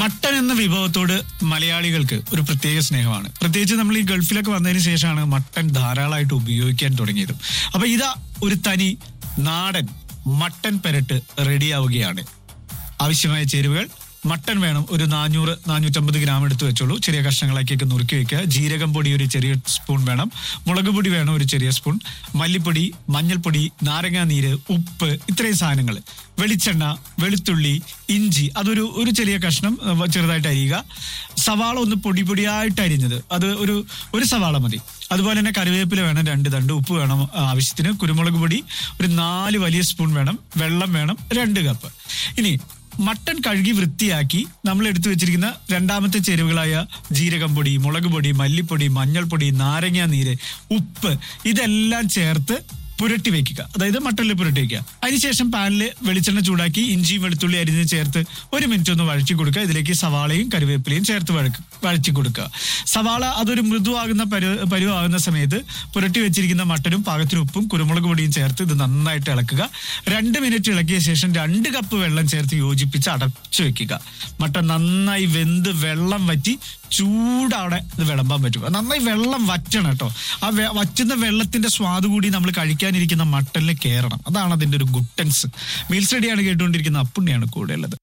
Mutton എന്ന വിഭവത്തോട് മലയാളികൾക്ക് ഒരു പ്രത്യേക സ്നേഹമാണ് പ്രത്യേകിച്ച് നമ്മൾ ഈ ഗൾഫിലൊക്കെ വന്നതിന് ശേഷമാണ് മട്ടൻ ധാരാളമായിട്ട് ഉപയോഗിക്കാൻ തുടങ്ങിയത് അപ്പൊ ഇതാ ഒരു തനി നാടൻ മട്ടൻ പെരട്ട് റെഡിയാവുകയാണ് ആവശ്യമായ ചേരുവകൾ മട്ടൻ വേണം ഒരു നാനൂറ് നാനൂറ്റമ്പത് ഗ്രാം എടുത്ത് വെച്ചോളൂ ചെറിയ കഷ്ണങ്ങളാക്കിയൊക്കെ നുറുക്കി വെക്കുക ജീരകം പൊടി ഒരു ചെറിയ സ്പൂൺ വേണം മുളക് പൊടി വേണം ഒരു ചെറിയ സ്പൂൺ മല്ലിപ്പൊടി മഞ്ഞൾപ്പൊടി നാരങ്ങാ നീര് ഉപ്പ് ഇത്രയും സാധനങ്ങൾ വെളിച്ചെണ്ണ വെളുത്തുള്ളി ഇഞ്ചി അതൊരു ഒരു ചെറിയ കഷ്ണം അഹ് ചെറുതായിട്ട് അരിയുക സവാള ഒന്ന് പൊടി പൊടിയായിട്ട് അരിഞ്ഞത് അത് ഒരു ഒരു സവാള മതി അതുപോലെ തന്നെ കറിവേപ്പില വേണം രണ്ട് തണ്ട് ഉപ്പ് വേണം ആവശ്യത്തിന് കുരുമുളക് പൊടി ഒരു നാല് വലിയ സ്പൂൺ വേണം വെള്ളം വേണം രണ്ട് കപ്പ് ഇനി മട്ടൻ കഴുകി വൃത്തിയാക്കി നമ്മൾ എടുത്തു വെച്ചിരിക്കുന്ന രണ്ടാമത്തെ ചേരുവകളായ ജീരകം പൊടി മുളക് പൊടി മല്ലിപ്പൊടി മഞ്ഞൾപ്പൊടി നാരങ്ങാ നീര് ഉപ്പ് ഇതെല്ലാം ചേർത്ത് പുരട്ടി വെക്കുക അതായത് മട്ടനിൽ പുരട്ടി വെക്കുക അതിനുശേഷം പാനിൽ വെളിച്ചെണ്ണ ചൂടാക്കി ഇഞ്ചിയും വെളുത്തുള്ളി അരിഞ്ഞ് ചേർത്ത് ഒരു മിനിറ്റ് ഒന്ന് വഴറ്റി കൊടുക്കുക ഇതിലേക്ക് സവാളയും കറിവേപ്പിലയും ചേർത്ത് വഴക്ക് വഴറ്റി കൊടുക്കുക സവാള അതൊരു മൃദുവാകുന്ന പരു പരുവാകുന്ന സമയത്ത് പുരട്ടി വെച്ചിരിക്കുന്ന മട്ടനും പാകത്തിന് ഉപ്പും കുരുമുളക് പൊടിയും ചേർത്ത് ഇത് നന്നായിട്ട് ഇളക്കുക രണ്ട് മിനിറ്റ് ഇളക്കിയ ശേഷം രണ്ട് കപ്പ് വെള്ളം ചേർത്ത് യോജിപ്പിച്ച് അടച്ചു വെക്കുക മട്ടൻ നന്നായി വെന്ത് വെള്ളം വറ്റി ചൂടവിടെ ഇത് വിളമ്പാൻ പറ്റും നന്നായി വെള്ളം വറ്റണം കേട്ടോ ആ വെ- വറ്റുന്ന വെള്ളത്തിന്റെ സ്വാദ് കൂടി നമ്മൾ കഴിക്കാനിരിക്കുന്ന മട്ടനിൽ കയറണം അതാണ് അതിന്റെ ഒരു ഗുട്ടൻസ് മീൽസ് റെഡിയാണ് കേട്ടുകൊണ്ടിരിക്കുന്ന അപ്പുണ്ണിയാണ് കൂടെ ഉള്ളത്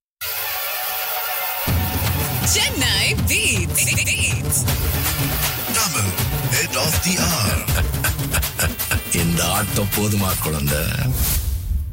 Chennai Beats. Beats. Tamil, head of the hour. இந்த ஆட்டம் போதுமா குழந்தை